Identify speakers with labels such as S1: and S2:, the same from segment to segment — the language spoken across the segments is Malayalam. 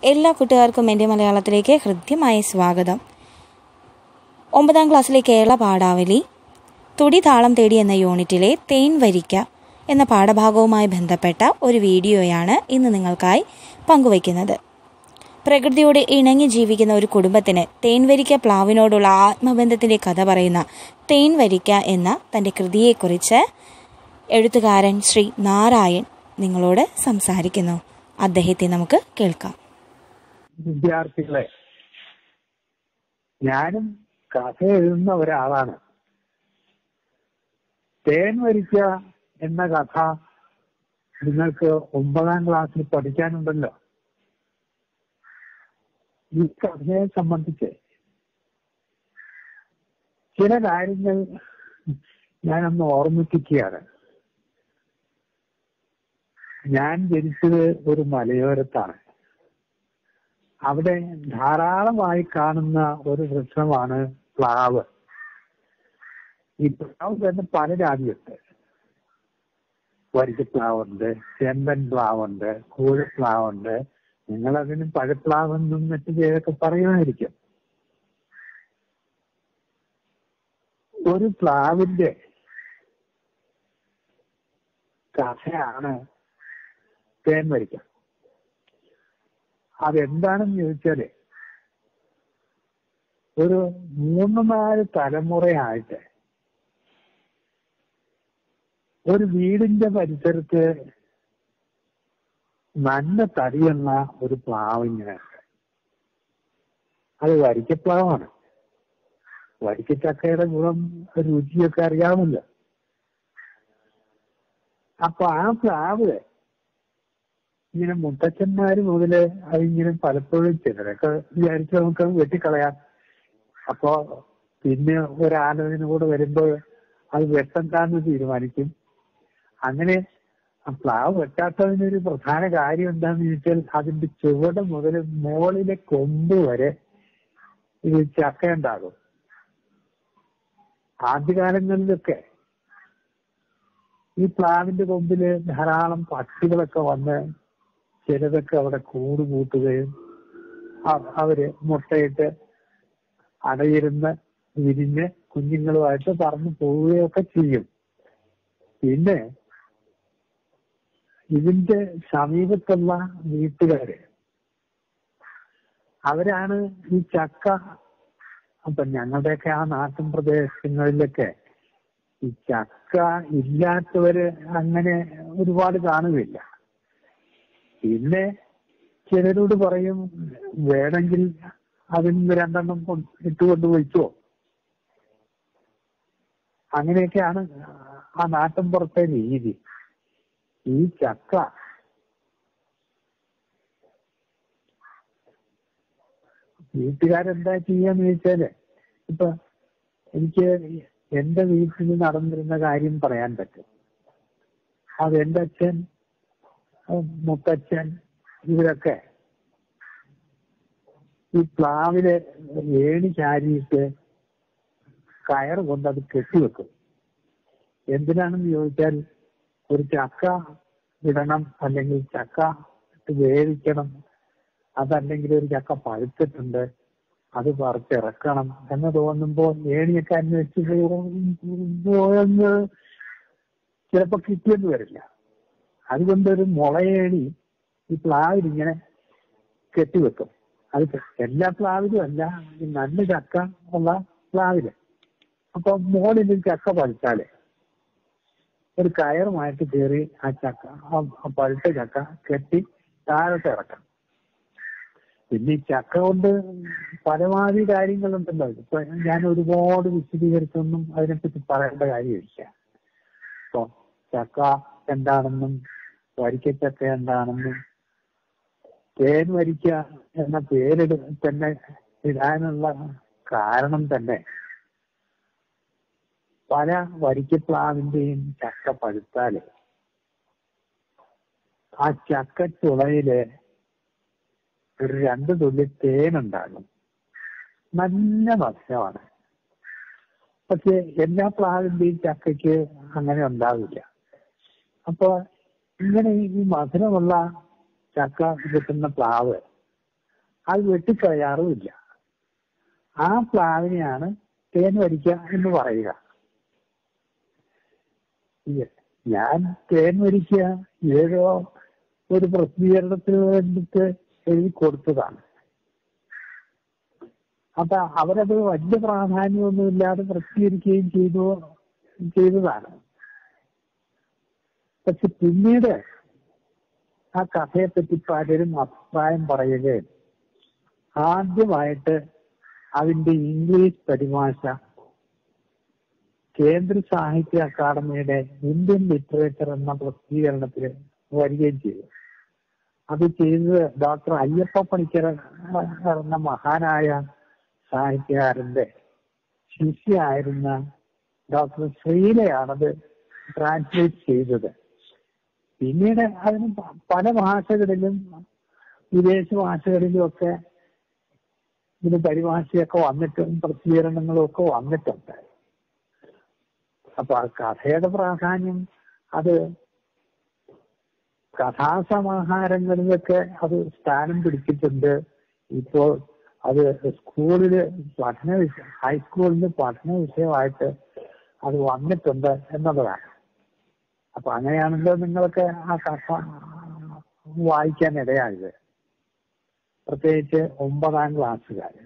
S1: എല്ലാ കൂട്ടുകാർക്കും എൻ്റെ മലയാളത്തിലേക്ക് ഹൃദ്യമായ സ്വാഗതം ഒമ്പതാം ക്ലാസ്സിലെ കേരള പാഠാവലി തുടി താളം തേടി എന്ന യൂണിറ്റിലെ തേൻ വരിക്ക എന്ന പാഠഭാഗവുമായി ബന്ധപ്പെട്ട ഒരു വീഡിയോയാണ് ഇന്ന് നിങ്ങൾക്കായി പങ്കുവയ്ക്കുന്നത് പ്രകൃതിയോട് ഇണങ്ങി ജീവിക്കുന്ന ഒരു കുടുംബത്തിന് തേൻവരിക്ക പ്ലാവിനോടുള്ള ആത്മബന്ധത്തിന്റെ കഥ പറയുന്ന തേൻവരിക്ക എന്ന തന്റെ കൃതിയെക്കുറിച്ച് എഴുത്തുകാരൻ ശ്രീ നാരായൺ നിങ്ങളോട് സംസാരിക്കുന്നു അദ്ദേഹത്തെ നമുക്ക് കേൾക്കാം
S2: വിദ്യാർത്ഥികളെ ഞാനും കഥ എഴുതുന്ന ഒരാളാണ് തേൻ വരിക്ക എന്ന കഥ നിങ്ങൾക്ക് ഒമ്പതാം ക്ലാസ്സിൽ പഠിക്കാനുണ്ടല്ലോ ഈ കഥയെ സംബന്ധിച്ച് ചില കാര്യങ്ങൾ ഞാനൊന്ന് ഓർമ്മിപ്പിക്കുകയാണ് ഞാൻ ജനിച്ചത് ഒരു മലയോരത്താണ് അവിടെ ധാരാളമായി കാണുന്ന ഒരു വൃക്ഷമാണ് പ്ലാവ് ഈ പ്ലാവ് തന്നെ പല ജാതിയുണ്ട് വരിക്കപ്ലാവുണ്ട് ചെമ്പൻ പ്ലാവുണ്ട് കൂഴപ്ലാവുണ്ട് നിങ്ങൾ അതിന് പഴപ്ലാവെന്നും മറ്റു പേരൊക്കെ പറയുമായിരിക്കും ഒരു പ്ലാവിന്റെ കഥയാണ് തേൻ വരിക്ക അതെന്താണെന്ന് ചോദിച്ചാല് ഒരു മൂന്ന് നാല് തലമുറയായിട്ട് ഒരു വീടിന്റെ പരിസരത്ത് നല്ല തടിയുള്ള ഒരു പ്ലാവിങ്ങനെ അത് വരിക്കപ്ലാവാണ് വരിക്കച്ചക്കയുടെ ഗുണം രുചിയൊക്കെ അറിയാമല്ലോ അപ്പൊ ആ പ്ലാവ് ഇങ്ങനെ മുത്തച്ഛന്മാര് മുതല് അതിങ്ങനെ പലപ്പോഴും ചിലരൊക്കെ വിചാരിച്ച് നമുക്ക് വെട്ടിക്കളയാം അപ്പോ പിന്നെ ഒരാലോചന കൂടെ വരുമ്പോൾ അത് വെട്ടണ്ടാന്ന് തീരുമാനിക്കും അങ്ങനെ ആ പ്ലാവ് വെട്ടാത്തതിനൊരു പ്രധാന കാര്യം എന്താന്ന് ചോദിച്ചാൽ അതിന്റെ ചുവട് മുതൽ മുകളിലെ കൊമ്പ് വരെ ഇത് ചക്ക ഉണ്ടാകും ആദ്യകാലങ്ങളിലൊക്കെ ഈ പ്ലാവിന്റെ കൊമ്പില് ധാരാളം പക്ഷികളൊക്കെ വന്ന് ചിലതൊക്കെ അവിടെ കൂട് കൂട്ടുകയും അവര് മുട്ടയിട്ട് അടയിരുന്ന് വിരിഞ്ഞ് കുഞ്ഞുങ്ങളുമായിട്ട് പറന്നു പോവുകയൊക്കെ ചെയ്യും പിന്നെ ഇതിന്റെ സമീപത്തുള്ള വീട്ടുകാര് അവരാണ് ഈ ചക്ക അപ്പൊ ഞങ്ങളുടെയൊക്കെ ആ നാട്ടിൻ പ്രദേശങ്ങളിലൊക്കെ ഈ ചക്ക ഇല്ലാത്തവര് അങ്ങനെ ഒരുപാട് കാണുകയില്ല പിന്നെ ചിലരോട് പറയും വേണമെങ്കിൽ അതിന് രണ്ടെണ്ണം ഇട്ടുകൊണ്ട് വയ്ക്കോ അങ്ങനെയൊക്കെയാണ് ആ നാട്ടിൻ പുറത്തെ രീതി ഈ ചക്ക വീട്ടുകാരെന്താ ചെയ്യാന്ന് ചോദിച്ചാല് ഇപ്പൊ എനിക്ക് എന്റെ വീട്ടിൽ നടന്നിരുന്ന കാര്യം പറയാൻ പറ്റും അത് എന്റെ അച്ഛൻ മുത്തച്ഛൻ ഇവരൊക്കെ ഈ പ്ലാവില് ഏണി ചാരിയിട്ട് കയർ കൊണ്ട് അത് കെട്ടിവെക്കും എന്തിനാണെന്ന് ചോദിച്ചാൽ ഒരു ചക്ക ഇടണം അല്ലെങ്കിൽ ചക്ക ഇട്ട് വേവിക്കണം അതല്ലെങ്കിൽ ഒരു ചക്ക പഴുത്തിട്ടുണ്ട് അത് പറിച്ചിറക്കണം എന്ന് തോന്നുമ്പോൾ ഏണിയൊക്കെ അന്വേഷിച്ച് പോയെന്ന് ചിലപ്പോ കിട്ടിയെന്ന് വരില്ല അതുകൊണ്ടൊരു മുളയേണി ഈ പ്ലാവിൽ ഇങ്ങനെ കെട്ടിവെക്കും അത് എല്ലാ പ്ലാവിലും അല്ല ഈ നല്ല ചക്ക ഉള്ള പ്ലാവില് അപ്പൊ മുകളിൽ ചക്ക പഴുത്താലേ ഒരു കയറുമായിട്ട് കയറി ആ ചക്ക ആ പഴുത്ത ചക്ക കെട്ടി താഴോട്ട് ഇറക്കാം പിന്നെ ഈ ചക്ക കൊണ്ട് പരമാവധി കാര്യങ്ങളുണ്ടല്ലോ ഇപ്പൊ ഞാൻ ഒരുപാട് വിശദീകരിച്ചൊന്നും അതിനെപ്പറ്റി പറയേണ്ട കാര്യമില്ല ഇപ്പൊ ചക്ക എന്താണെന്നും വരിക്കച്ചക്ക എന്താണെന്നും തേൻ വരിക്ക എന്ന പേരിട് തന്നെ ഇടാനുള്ള കാരണം തന്നെ പല വരിക്കപ്ലാവിന്റെയും ചക്ക പഴുത്താല് ആ ചക്ക ചുളയില് ഒരു രണ്ട് തുള്ളി തേനുണ്ടാകും നല്ല മത്സ്യമാണ് പക്ഷെ എല്ലാ പ്ലാവിന്റെയും ചക്കയ്ക്ക് അങ്ങനെ ഉണ്ടാവില്ല അപ്പൊ ഇങ്ങനെ ഈ മധുരമുള്ള ചക്ക കിട്ടുന്ന പ്ലാവ് അത് വെട്ടിക്കളയാറുമില്ല ആ പ്ലാവിനെയാണ് തേൻ വരിക്ക എന്ന് പറയുക ഇല്ല. ഞാൻ തേൻ വരിക്ക ഏതോ ഒരു പ്രസിദ്ധീകരണത്തിന് വേണ്ടിയിട്ട് എഴുതി കൊടുത്തതാണ് അപ്പൊ അവരത് വലിയ പ്രാധാന്യമൊന്നുമില്ലാതെ പ്രസിദ്ധീകരിക്കുകയും ചെയ്തു ചെയ്തതാണ് പക്ഷെ പിന്നീട് ആ കഥയെപ്പറ്റി പലരും അഭിപ്രായം പറയുകയും ആദ്യമായിട്ട് അതിന്റെ ഇംഗ്ലീഷ് പരിഭാഷ കേന്ദ്ര സാഹിത്യ അക്കാദമിയുടെ ഇന്ത്യൻ ലിറ്ററേച്ചർ എന്ന പ്രസിദ്ധീകരണത്തിൽ വരികയും ചെയ്തു അത് ചെയ്തത് ഡോക്ടർ അയ്യപ്പ പണിക്കർ എന്ന മഹാനായ സാഹിത്യകാരന്റെ ശിഷ്യായിരുന്ന ഡോക്ടർ ശ്രീലയാണത് ട്രാൻസ്ലേറ്റ് ചെയ്തത് പിന്നീട് അതിന് പ- പല ഭാഷകളിലും വിദേശ ഭാഷകളിലും ഒക്കെ ഇതിന് പരിഭാഷയൊക്കെ വന്നിട്ടും പ്രസിദ്ധീകരണങ്ങളും ഒക്കെ വന്നിട്ടുണ്ട് അപ്പൊ ആ കഥയുടെ പ്രാധാന്യം അത് കഥാസമാഹാരങ്ങളിലൊക്കെ അത് സ്ഥാനം പിടിച്ചിട്ടുണ്ട് ഇപ്പോൾ അത് സ്കൂളില് പഠന വിഷയം ഹൈസ്കൂളില് പഠന വിഷയമായിട്ട് അത് വന്നിട്ടുണ്ട് എന്നുള്ളതാണ് അപ്പൊ അങ്ങനെയാണല്ലോ നിങ്ങളൊക്കെ ആ കഥ വായിക്കാൻ ഇടയായത് പ്രത്യേകിച്ച് ഒമ്പതാം ക്ലാസ്സുകാര്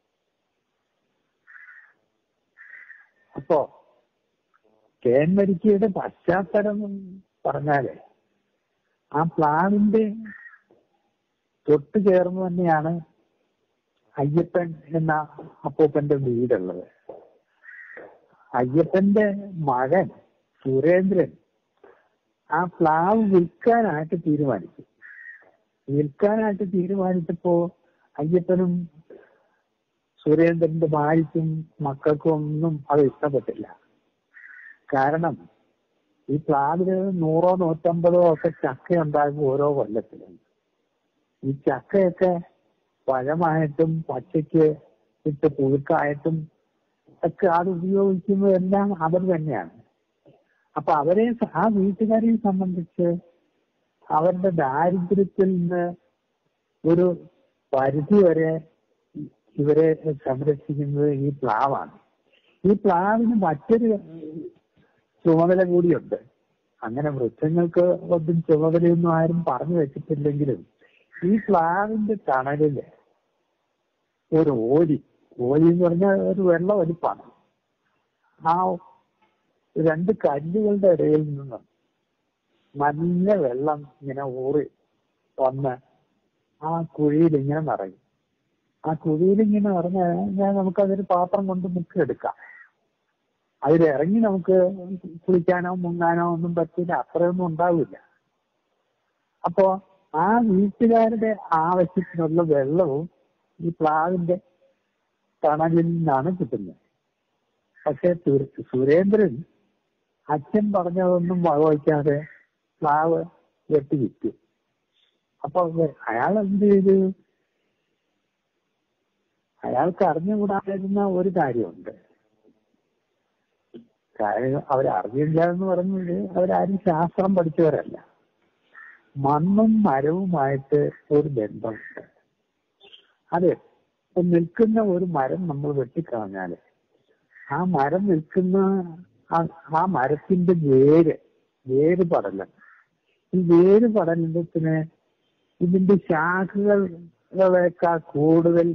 S2: അപ്പോ തേൻമരിക്കയുടെ പശ്ചാത്തലം പറഞ്ഞാല് ആ പ്ലാവിന്റെ തൊട്ട് ചേർന്ന് തന്നെയാണ് അയ്യപ്പൻ എന്ന അപ്പൂപ്പന്റെ വീടുള്ളത് അയ്യപ്പന്റെ മകൻ സുരേന്ദ്രൻ ആ പ്ലാവ് വിൽക്കാനായിട്ട് തീരുമാനിച്ചു വിൽക്കാനായിട്ട് തീരുമാനിച്ചപ്പോ അയ്യപ്പനും സുരേന്ദ്രന്റെ ഭാര്യയ്ക്കും മക്കൾക്കും ഒന്നും അത് ഇഷ്ടപ്പെട്ടില്ല കാരണം ഈ പ്ലാവില് നൂറോ നൂറ്റമ്പതോ ഒക്കെ ചക്ക ഉണ്ടാകും ഓരോ കൊല്ലത്തിലും ഈ ചക്കയൊക്കെ പഴമായിട്ടും പച്ചയ്ക്ക് ഇട്ട് പുഴുക്കായിട്ടും ഒക്കെ അത് ഉപയോഗിക്കുന്നതെല്ലാം അവർ തന്നെയാണ് അപ്പൊ അവരെ സ- ആ വീട്ടുകാരെ സംബന്ധിച്ച് അവരുടെ ദാരിദ്ര്യത്തിൽ നിന്ന് ഒരു പരിധി വരെ ഇവരെ സംരക്ഷിക്കുന്നത് ഈ പ്ലാവാണ് ഈ പ്ലാവിന് മറ്റൊരു ചുമതല കൂടിയുണ്ട് അങ്ങനെ വൃക്ഷങ്ങൾക്ക് ഒന്നും ചുമതലയൊന്നും ആരും പറഞ്ഞു വെച്ചിട്ടില്ലെങ്കിലും ഈ പ്ലാവിന്റെ തണലില് ഒരു ഓലി ഓലി എന്ന് പറഞ്ഞാൽ ഒരു വെള്ള വലിപ്പാണ് ആ രണ്ട് കല്ലുകളുടെ ഇടയിൽ നിന്നും നല്ല വെള്ളം ഇങ്ങനെ ഊറി വന്ന് ആ കുഴിയിൽ ഇങ്ങനെ നിറയും ആ കുഴിയിൽ ഇങ്ങനെ നിറഞ്ഞ ഞാൻ നമുക്കതൊരു പാത്രം കൊണ്ട് മുക്കിയെടുക്കാം അതിലിറങ്ങി നമുക്ക് കുളിക്കാനോ മുങ്ങാനോ ഒന്നും പറ്റില്ല അത്രയൊന്നും ഉണ്ടാവില്ല അപ്പോ ആ വീട്ടുകാരുടെ ആവശ്യത്തിനുള്ള വെള്ളവും ഈ പ്ലാവിന്റെ തണലിൽ നിന്നാണ് കിട്ടുന്നത് പക്ഷെ സുര- സുരേന്ദ്രൻ അച്ഛൻ പറഞ്ഞതൊന്നും വകവയ്ക്കാതെ പ്ലാവ് വെട്ടി വിറ്റു അപ്പൊ അയാൾ എന്ത് ചെയ്തു അയാൾക്ക് അറിഞ്ഞുകൂടാതിരുന്ന ഒരു കാര്യമുണ്ട് കാര്യം അവരറിയില്ല എന്ന് പറഞ്ഞത് അവരാരും ശാസ്ത്രം പഠിച്ചവരല്ല മണ്ണും മരവുമായിട്ട് ഒരു ബന്ധമുണ്ട് അതെ ഇപ്പൊ നിൽക്കുന്ന ഒരു മരം നമ്മൾ വെട്ടിക്കളഞ്ഞാല് ആ മരം നിൽക്കുന്ന ആ- ആ മരത്തിന്റെ വേര് വേര് പടലം ഈ വേര് പടലത്തിന് ഇതിന്റെ ശാഖകളേക്കാൾ കൂടുതൽ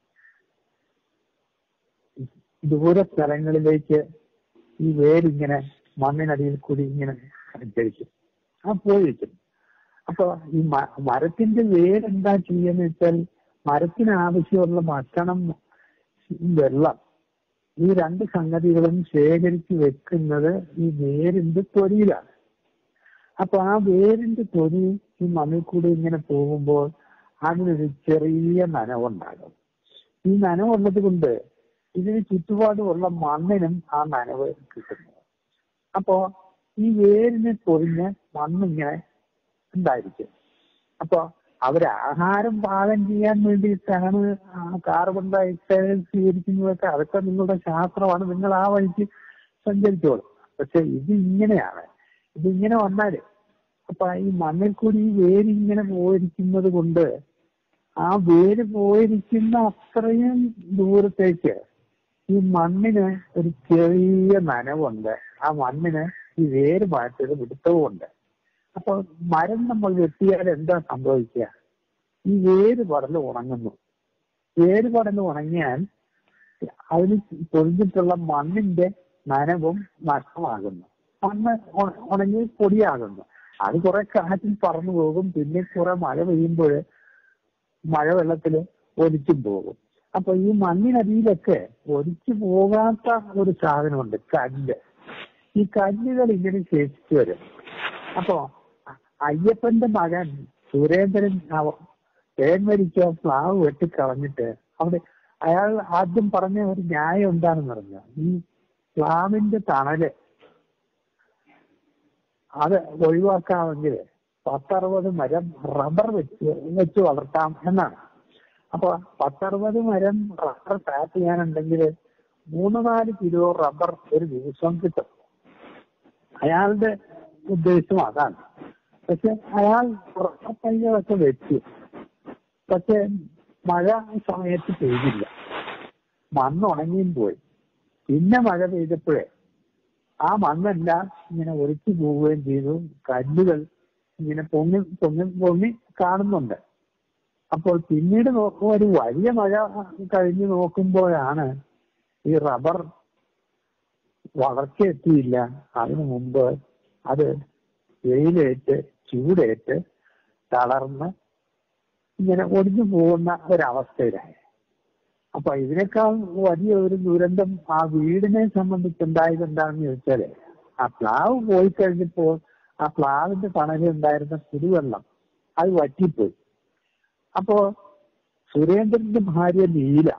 S2: ദൂര സ്ഥലങ്ങളിലേക്ക് ഈ വേരിങ്ങനെ മണ്ണിനടിയിൽ കൂടി ഇങ്ങനെ സഞ്ചരിക്കും ആ പോയിരിക്കും അപ്പൊ ഈ മ- മരത്തിന്റെ വേരെന്താ ചെയ്യുന്ന വെച്ചാൽ മരത്തിന് ആവശ്യമുള്ള ഭക്ഷണം വെള്ളം ഈ രണ്ട് സംഗതികളും ശേഖരിച്ച് വെക്കുന്നത് ഈ വേരിന്റെ തൊലിയിലാണ് അപ്പൊ ആ വേരിന്റെ തൊലി ഈ മണ്ണിൽ കൂടി ഇങ്ങനെ പോകുമ്പോൾ അതിനൊരു ചെറിയ നനവുണ്ടാകും ഈ നനവുള്ളത് കൊണ്ട് ഇതിന് ചുറ്റുപാടുമുള്ള മണ്ണിനും ആ നനവ് കിട്ടുന്നു അപ്പോ ഈ വേരിനെ പൊതിഞ്ഞ് മണ്ണിങ്ങനെ ഉണ്ടായിരിക്കും അപ്പൊ അവര് ആഹാരം പാകം ചെയ്യാൻ വേണ്ടിയിട്ടാണ് ആ കാർബൺ ഡയോക്സൈഡ് സ്വീകരിക്കുന്നതൊക്കെ അതൊക്കെ നിങ്ങളുടെ ശാസ്ത്രമാണ് നിങ്ങൾ ആ വഴിക്ക് സഞ്ചരിച്ചോളും പക്ഷെ ഇത് ഇങ്ങനെയാണ് ഇത് ഇങ്ങനെ വന്നാല് അപ്പൊ ഈ മണ്ണിൽ കൂടി ഈ വേരിങ്ങനെ പോയിരിക്കുന്നത് കൊണ്ട് ആ വേര് പോയിരിക്കുന്ന അത്രയും ദൂരത്തേക്ക് ഈ മണ്ണിന് ഒരു ചെറിയ നനവുണ്ട് ആ മണ്ണിന് ഈ വേര് മാറ്റൊരു പിടുത്തവുമുണ്ട് അപ്പൊ മരം നമ്മൾ വെട്ടിയാൽ എന്താ സംഭവിക്കുക ഈ വേര് പടല് ഉണങ്ങുന്നു വേര് പടല് ഉണങ്ങിയാൽ അതിന് പൊതിഞ്ഞിട്ടുള്ള മണ്ണിന്റെ നനവും നഷ്ടമാകുന്നു മണ്ണ് ഉണ- ഉണങ്ങി പൊടിയാകുന്നു അത് കുറെ കാറ്റിൽ പറന്നു പോകും പിന്നെ കുറെ മഴ പെയ്യുമ്പോൾ മഴ വെള്ളത്തില് ഒലിച്ചും പോകും അപ്പൊ ഈ മണ്ണിനടിയിലൊക്കെ ഒലിച്ചു പോകാത്ത ഒരു സാധനമുണ്ട് കല്ല് ഈ കല്ലുകൾ ഇങ്ങനെ ശേഷിച്ചു വരും അപ്പൊ അയ്യപ്പന്റെ മകൻ സുരേന്ദ്രൻ അവ- തേൻവരിക്ക പ്ലാവ് വെട്ടിക്കളഞ്ഞിട്ട് അവിടെ അയാൾ ആദ്യം പറഞ്ഞ ഒരു ന്യായം എന്താണെന്ന് പറഞ്ഞാൽ ഈ പ്ലാവിന്റെ തണല് അത് ഒഴിവാക്കാമെങ്കിൽ പത്തറുപത് മരം റബ്ബർ വെച്ച് വെച്ച് വളർത്താം എന്നാണ് അപ്പൊ പത്തറുപത് മരം റബ്ബർ ടാപ്പ് ചെയ്യാനുണ്ടെങ്കിൽ മൂന്ന് നാല് കിലോ റബ്ബർ ഒരു ദിവസം കിട്ടും അയാളുടെ ഉദ്ദേശം അതാണ് പക്ഷെ അയാൾ റബ്ബർ തൈകളൊക്കെ വെച്ചു പക്ഷെ മഴ സമയത്ത് പെയ്തില്ല മണ്ണ് ഉണങ്ങിയും പോയി പിന്നെ മഴ പെയ്തപ്പോഴേ ആ മണ്ണെല്ലാം ഇങ്ങനെ ഒലിച്ചു പോവുകയും ചെയ്തു കല്ലുകൾ ഇങ്ങനെ പൊങ്ങി പൊങ്ങി പൊങ്ങി കാണുന്നുണ്ട് അപ്പോൾ പിന്നീട് നോക്കുമ്പോൾ ഒരു വലിയ മഴ കഴിഞ്ഞ് നോക്കുമ്പോഴാണ് ഈ റബ്ബർ വളർച്ച എത്തിയില്ല അതിനു മുമ്പ് അത് വെയിലേറ്റ് ചൂടേറ്റ് തളർന്ന് ഇങ്ങനെ ഒടിഞ്ഞു പോകുന്ന ഒരവസ്ഥയിലായി അപ്പൊ ഇതിനേക്കാൾ വലിയ ഒരു ദുരന്തം ആ വീടിനെ സംബന്ധിച്ചുണ്ടായത് എന്താണെന്ന് ചോദിച്ചാല് ആ പ്ലാവ് പോയി കഴിഞ്ഞപ്പോൾ ആ പ്ലാവിന്റെ തണലിൽ ഉണ്ടായിരുന്ന കുടിവെള്ളം അത് വറ്റിപ്പോയി അപ്പോ സുരേന്ദ്രന്റെ ഭാര്യ നീല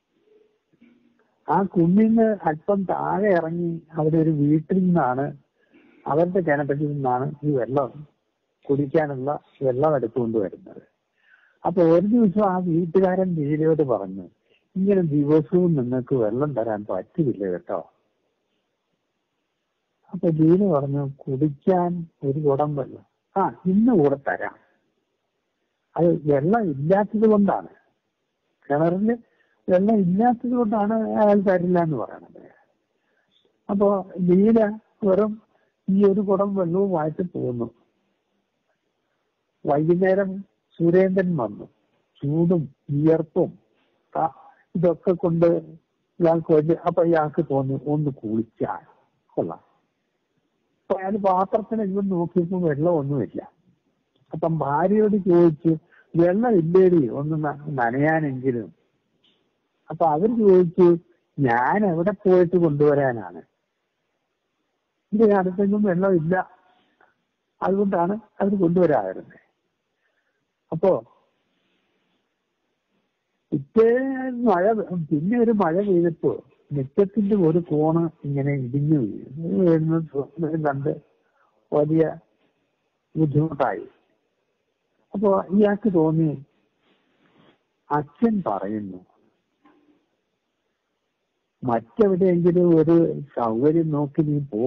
S2: ആ കുഞ്ഞിന്ന് അല്പം താഴെ ഇറങ്ങി അവിടെ ഒരു വീട്ടിൽ നിന്നാണ് അവരുടെ കിണറ്റിൽ നിന്നാണ് ഈ വെള്ളം കുടിക്കാനുള്ള വെള്ളം എടുത്തുകൊണ്ട് വരുന്നത് അപ്പൊ ഒരു ദിവസം ആ വീട്ടുകാരൻ നീലയോട് പറഞ്ഞു ഇങ്ങനെ ദിവസവും നിങ്ങൾക്ക് വെള്ളം തരാൻ പറ്റില്ല കേട്ടോ അപ്പൊ നീല പറഞ്ഞു കുടിക്കാൻ ഒരു കുടം വെള്ളം ആ ഇന്ന് കൂടെ തരാം അത് വെള്ളം ഇല്ലാത്തത് കൊണ്ടാണ് കിണറില് വെള്ളം ഇല്ലാത്തത് കൊണ്ടാണ് അയാൾ തരില്ല എന്ന് പറയണത് അപ്പോ നീല വെറും ഈ ഒരു കുടം വെള്ളവുമായിട്ട് പോകുന്നു വൈകുന്നേരം സുരേന്ദ്രൻ വന്നു ചൂടും വിയർപ്പും ആ ഇതൊക്കെ കൊണ്ട് ഇയാൾക്ക് വലിയ അപ്പൊ ഇയാൾക്ക് തോന്നി ഒന്ന് കുളിച്ചാൽ കൊള്ളാം അപ്പൊ അയാൾ പാത്രത്തിന് ഇങ്ങനെ നോക്കിയപ്പോ വെള്ളമൊന്നുമില്ല അപ്പം ഭാര്യയോട് ചോദിച്ചു വെള്ളം ഇല്ലേടി ഒന്ന് ന- നനയാനെങ്കിലും അപ്പൊ അവർ ചോദിച്ചു ഞാൻ എവിടെ പോയിട്ട് കൊണ്ടുവരാനാണ് ഇതിന് അടുത്തെങ്കിലും വെള്ളമില്ല അതുകൊണ്ടാണ് അവർ കൊണ്ടുവരാറുന്നത് അപ്പോ പിറ്റേ മഴ പിന്നെ ഒരു മഴ പെയ്തപ്പോ മുറ്റത്തിന്റെ ഒരു കോണ് ഇങ്ങനെ ഇടിഞ്ഞു വീഴുന്നു വീഴുന്നത് കണ്ട് വലിയ ബുദ്ധിമുട്ടായി അപ്പോ ഇയാൾക്ക് തോന്നി അച്ഛൻ പറയുന്നു മറ്റെവിടെയെങ്കിലും ഒരു സൗകര്യം നോക്കി നീ പോ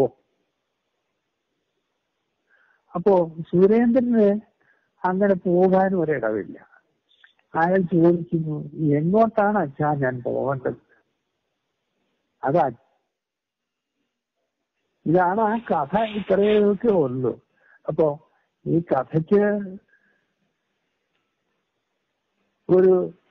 S2: അപ്പോ സുരേന്ദ്രന് അങ്ങനെ പോകാൻ ഒരിടവില്ല അയാൾ ചോദിക്കുന്നു എങ്ങോട്ടാണ് അച്ഛാ ഞാൻ പോകേണ്ടത് അത് അ- ഇതാണ് ആ കഥ ഇത്രയൊക്കെ ഉള്ളൂ അപ്പോ ഈ കഥയ്ക്ക് ഒരു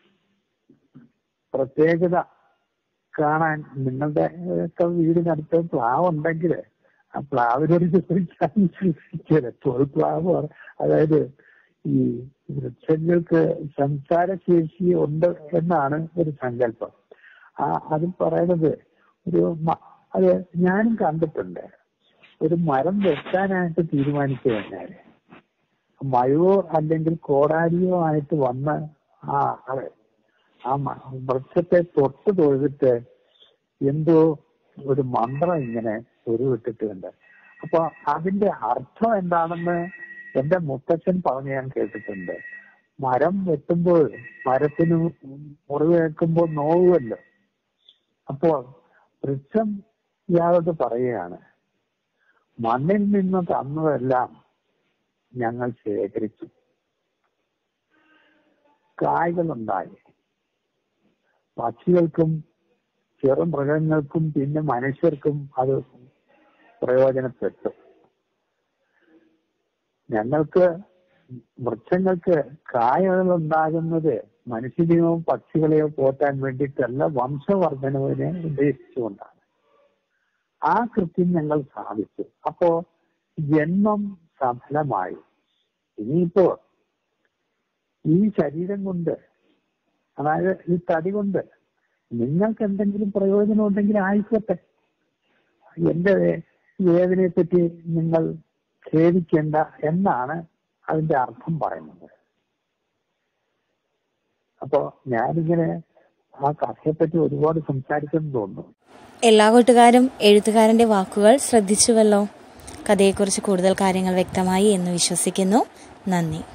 S2: പ്രത്യേകത കാണാൻ നിങ്ങളുടെ ഒക്കെ വീടിനടുത്ത് പ്ലാവ് ഉണ്ടെങ്കിൽ ആ പ്ലാവിനോട് ചോദിക്കാൻ ചിലപ്പോൾ പ്ലാവ് പറ- അതായത് ഈ വൃക്ഷങ്ങൾക്ക് സംസാരശേഷി ഉണ്ട് എന്നാണ് ഒരു സങ്കല്പം ആ അത് പറയുന്നത് ഒരു മ- അത് ഞാനും കണ്ടിട്ടുണ്ട് ഒരു മരം വെട്ടാനായിട്ട് തീരുമാനിച്ചു കഴിഞ്ഞാല് മഴയോ അല്ലെങ്കിൽ കോടാലിയോ ആയിട്ട് വന്ന് ആ ആള് ആ മ- വൃക്ഷത്തെ തൊട്ട് തൊഴുതിട്ട് എന്തോ ഒരു മന്ത്രം ഇങ്ങനെ ഉരുവിട്ടിട്ടുണ്ട് അപ്പൊ അതിന്റെ അർത്ഥം എന്താണെന്ന് എന്റെ മുത്തച്ഛൻ പറഞ്ഞ് ഞാൻ കേട്ടിട്ടുണ്ട് മരം വെട്ടുമ്പോൾ മരത്തിന് മുറിവേൽക്കുമ്പോൾ നോവുമല്ലോ അപ്പോ വൃക്ഷം ഇയാളോട് പറയുകയാണ് മണ്ണിൽ നിന്ന് തന്നതെല്ലാം ഞങ്ങൾ ശേഖരിച്ചു കായ്കളുണ്ടായി പക്ഷികൾക്കും ചെറു മൃഗങ്ങൾക്കും പിന്നെ മനുഷ്യർക്കും അത് പ്രയോജനപ്പെട്ടു ഞങ്ങൾക്ക് വൃക്ഷങ്ങൾക്ക് കായകൾ ഉണ്ടാകുന്നത് മനുഷ്യനെയോ പക്ഷികളെയോ പോറ്റാൻ വേണ്ടിയിട്ടല്ല വംശവർദ്ധനവിനെ ഉദ്ദേശിച്ചുകൊണ്ടാണ് ആ കൃത്യം ഞങ്ങൾ സാധിച്ചു അപ്പോ ജന്മം സഫലമായി ഇനിയിപ്പോ ഈ ശരീരം കൊണ്ട് അതായത് ഈ തടി കൊണ്ട് നിങ്ങൾക്ക് എന്തെങ്കിലും പ്രയോജനം ഉണ്ടെങ്കിൽ ആയിക്കോട്ടെ എന്റെ വേദനയെ പറ്റി നിങ്ങൾ ഖേദിക്കേണ്ട എന്നാണ് അതിന്റെ അർത്ഥം പറയുന്നത് അപ്പോ ഞാനിങ്ങനെ ആ കഥയെപ്പറ്റി ഒരുപാട് സംസാരിച്ചെന്ന് തോന്നുന്നു
S1: എല്ലാ കൂട്ടുകാരും എഴുത്തുകാരന്റെ വാക്കുകൾ ശ്രദ്ധിച്ചുവല്ലോ കഥയെക്കുറിച്ച് കൂടുതൽ കാര്യങ്ങൾ വ്യക്തമായി എന്ന് വിശ്വസിക്കുന്നു നന്ദി